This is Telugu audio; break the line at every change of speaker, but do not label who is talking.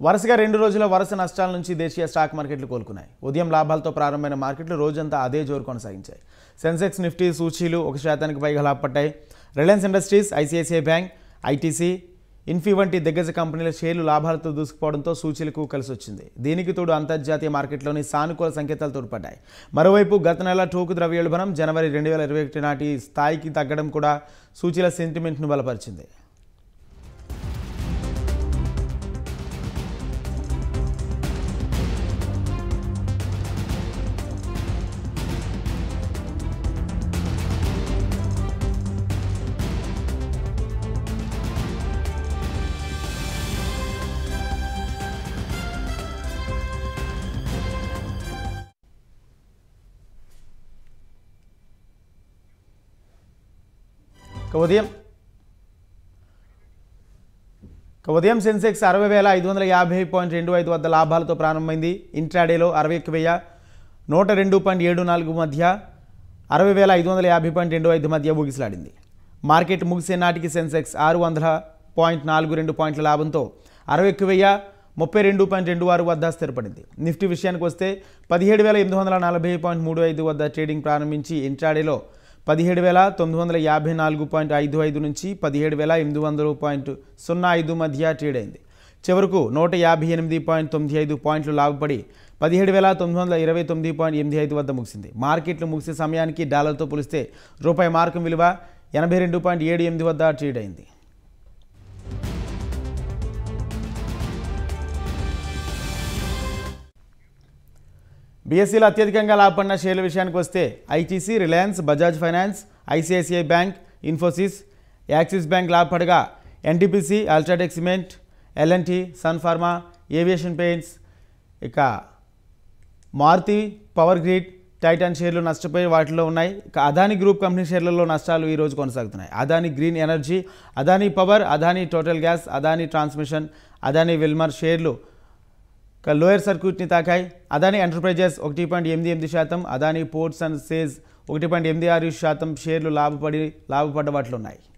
వరుసగా రెండు రోజుల వరుస నష్టాల నుంచి దేశీయ స్టాక్ మార్కెట్లు కోలుకున్నాయి ఉదయం లాభాలతో ప్రారంభమైన మార్కెట్లు రోజంతా అదే జోరు కొనసాగించాయి సెన్సెక్స్ నిఫ్టీ సూచీలు ఒక శాతానికి పైగా లాభపడ్డాయి Reliance Industries ICICI bank ITC Infy వంటి దిగ్గజ కంపెనీల షేర్లు లాభాలతో దూసుకుపోవడంతో సూచీలకు కలిసి వచ్చింది దీనికి తోడు అంతర్జాతీయ మార్కెట్లోని సానుకూల సంకేతాలు తోడ్పడ్డాయి మరోవైపు గత నెల టోకు ద్రవ్యోల్బణం జనవరి రెండు వేల ఇరవై ఒకటి నాటి స్థాయికి తగ్గడం కూడా సూచీల సెంటిమెంట్ను బలపరిచింది ఇక ఉదయం ఇక ఉదయం సెన్సెక్స్ అరవై వేల ఐదు వందల యాభై పాయింట్ రెండు ఐదు వద్ద లాభాలతో ప్రారంభమైంది ఇంట్రాడేలో అరవై ఒక్క వెయ్యి నూట రెండు పాయింట్ ఏడు నాలుగు మధ్య అరవై వేల ఐదు వందల యాభై పాయింట్ రెండు ఐదు మధ్య ఊగిసలాడింది మార్కెట్ ముగిసే నాటికి సెన్సెక్స్ ఆరు వందల పాయింట్ నాలుగు రెండు పాయింట్ల లాభంతో అరవై ఒక్క వెయ్యి ముప్పై రెండు పాయింట్ రెండు ఆరు వద్ద స్థిరపడింది నిఫ్టీ విషయానికి వస్తే పదిహేడు వేల ఎనిమిది వందల నలభై పాయింట్ మూడు ఐదు వద్ద ట్రేడింగ్ ప్రారంభించి ఇంట్రాడేలో పదిహేడు వేల తొమ్మిది వందల యాభై నాలుగు పాయింట్ ఐదు ఐదు నుంచి పదిహేడు వేల ఎనిమిది వందలు పాయింట్ సున్నా ఐదు మధ్య ట్రేడ్ అయింది చివరకు నూట యాభై ఎనిమిది పాయింట్ తొమ్మిది ఐదు పాయింట్లు లాభపడి పదిహేడు వేల తొమ్మిది వందల ఇరవై తొమ్మిది పాయింట్ ఎనిమిది ఐదు వద్ద ముగిసింది మార్కెట్లు ముగిసే సమయానికి డాలర్తో పోలిస్తే రూపాయి మార్కం విలువ ఎనభై రెండు పాయింట్ ఏడు ఎనిమిది వద్ద ట్రేడ్ అయింది బీఎస్సీలో అత్యధికంగా లాభపడిన షేర్ల విషయానికి వస్తే ITC Reliance Bajaj finance ICICI bank Infosys Axis bank లాభపడగా NTPC UltraTech cement LNT sun pharma aviation paints ఇక మారుతి పవర్ గ్రిడ్ టైటాన్ షేర్లు నష్టపోయి వాటిలో ఉన్నాయి ఇక అదాని గ్రూప్ కంపెనీ షేర్లలో నష్టాలు ఈ రోజు కొనసాగుతున్నాయి Adani green energy Adani power Adani total gas Adani transmission Adani Wilmar షేర్లు ఇక లోయర్ సర్క్యూట్ని తాకాయి అదాని ఎంటర్ప్రైజెస్ ఒకటి పాయింట్ ఎనిమిది ఎనిమిది శాతం అదాని పోర్ట్స్ అండ్ సేజ్ ఒకటి పాయింట్ ఎనిమిది ఆరు శాతం షేర్లు లాభపడి లాభపడ్డ వాటిలో ఉన్నాయి